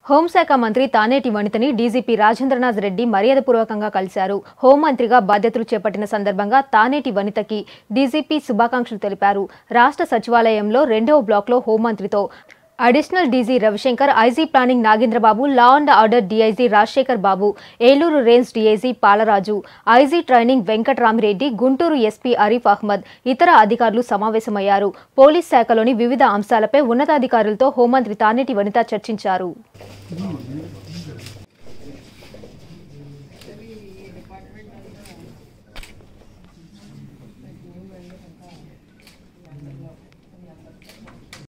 హోంశాఖ మంత్రి తానేటి వనితని డీజీపీ రాజేంద్రనాథ్ రెడ్డి మర్యాదపూర్వకంగా కలిశారు హోంమంత్రిగా బాధ్యతలు చేపట్టిన సందర్భంగా తానేటి వనితకి డీజీపీ శుభాకాంక్షలు తెలిపారు రాష్ట్ర సచివాలయంలో రెండవ బ్లాక్లో హోంమంత్రితో additional DG Ravishankar IG planning Nagendrababu law and order DIG Rajasekhar Babu Eluru range DIG Palaraju IG training Venkatramireddy Guntur SP Arif Ahmed ఇతర అధికారులు సమావేశమయ్యారు పోలీస్ శాఖలోని వివిధ అంశాలపై ఉన్నతాధికారులతో హోంమంత్రి తానేటి వనిత చర్చించారు